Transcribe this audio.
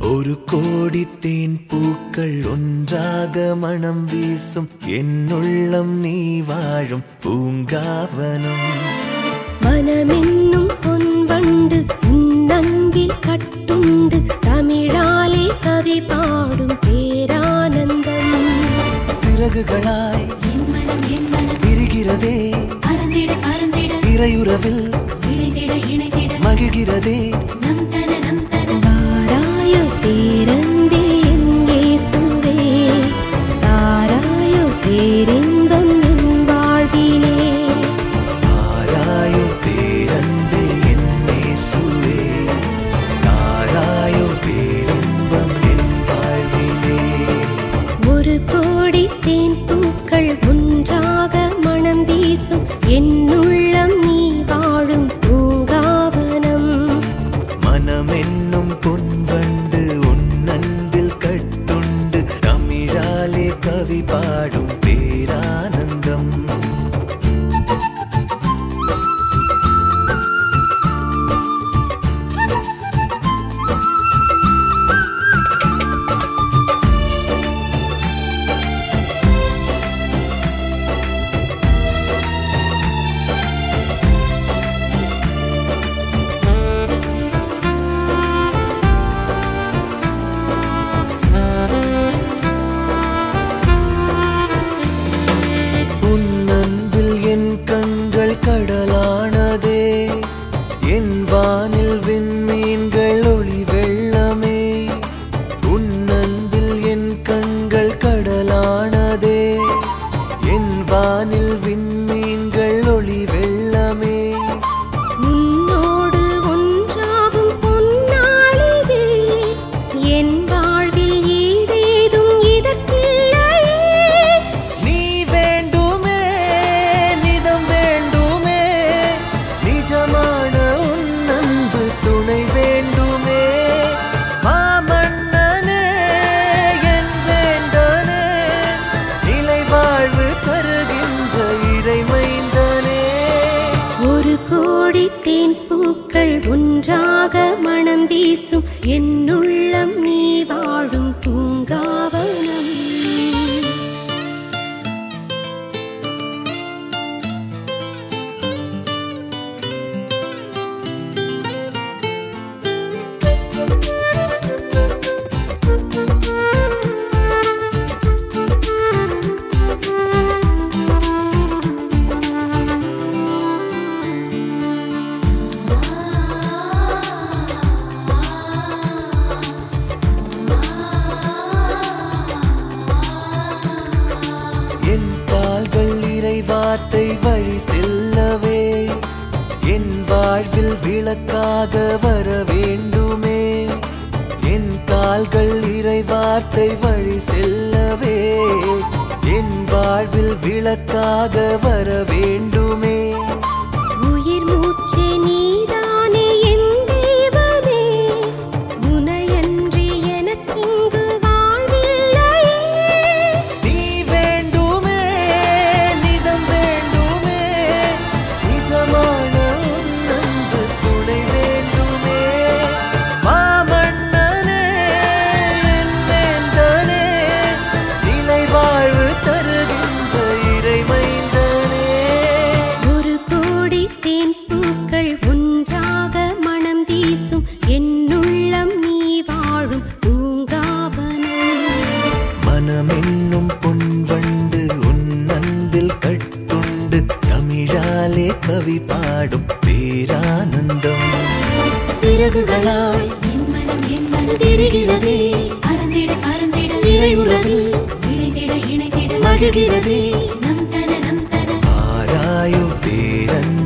ஒரு கோடி தேன் பூக்கள் ஒன்றாக மனம் வீசும் என்னுள்ளம் நீ வாழும் பூங்காவனம் மனமென்னும் பொன்வண்டு உன்னங்கில் கட்டுண்டு தமிழாலே கவி பாடும் பேரானந்தம் சிறகுகளாய் என் மனம் என் மனம் விரிகிறதே அறந்திட அறந்திட இறையுறவில் இணைந்திட இணைந்திட மகிழ்கிறதே நம் தன நம் தன தாராயோ பேரன்பே என் இயேசுவே தாராயோ பேரின்பம் என் வாழ்விலே தாராயோ பேரன்பே என்னே சுவே தாராயோ பேரின்பம் என் வாழ்விலே ஒரு கோடி தேன் பூக்கள் ஒன்றாக மனம் வீசும் என்னுள்ளம் நீ வாழும் பூங்காவனம் மனமென்னும் பொன்வண்டு உன்னன்பில் கட்டுண்டு தமிழாலே கவி பாடும் பேரானந்தம் உன் அன்பில் என் கண்கள் கடலானதே என் வானில் விண்மீன்கள் ஒளி வெள்ளமே உன் அன்பில் என் கண்கள் கடலானதே என் வானில் விண்மீன்கள் ஒளி வெள்ளமே உன்னோடு ஒன்றாகும் பொன்னாளிதே என் வாழ்வில் ஈடேதும் இதற்கில்லையே நீ வேண்டுமே நிதம் வேண்டுமே நிஜமான உன் அன்பு துணை வேண்டுமே மாமன்னனே என் வேண்டனே நிலை வாழ்வு தருகின்ற இறைமைந்தனே ஒரு கோடி தேன் பூக்கள் ஒன்றாக மனம் வீசும் என்னுள்ளம் நீ வாழும் பூங்காவனம் என் கால்கள் இறை வார்த்தை வழி செல்லவே என் வாழ்வில் விளக்காக வர வேண்டுமே என் கால்கள் இறை வார்த்தை வழி செல்லவே என் வாழ்வில் விளக்காக வர வேண்டுமே உயிர் மூச்சே நீதானே என் தெய்வமே உனையன்றி எனக்கிங்கு வாழ்வில்லையே நீ வேண்டுமே நிதம் வேண்டுமே நிஜமான உன் அன்பு துணை வேண்டுமே மாமன்னனே என் வேந்தனே நிலை வாழ்வு தருகின்ற இறைமைந்தனே ஒரு கோடி தேன் பூக்கள் ஒன்றாக மனம் வீசும் என்னுள்ளம் நீ வாழும் பூங்காவனம் மனமென்னும் பொன்வண்டு உன் அன்பில் கட்டுண்டு தமிழாலே கவி பாடும் பேரானந்தம் சிறகுகளாய் என் மனம் என் மனம் விரிகிறதே அறந்திட அறந்திட இறையுறவில் இணைந்திட இணைந்திட மகிழ்கிறதே நம் தன நம் தன ஆராயோ பேரன்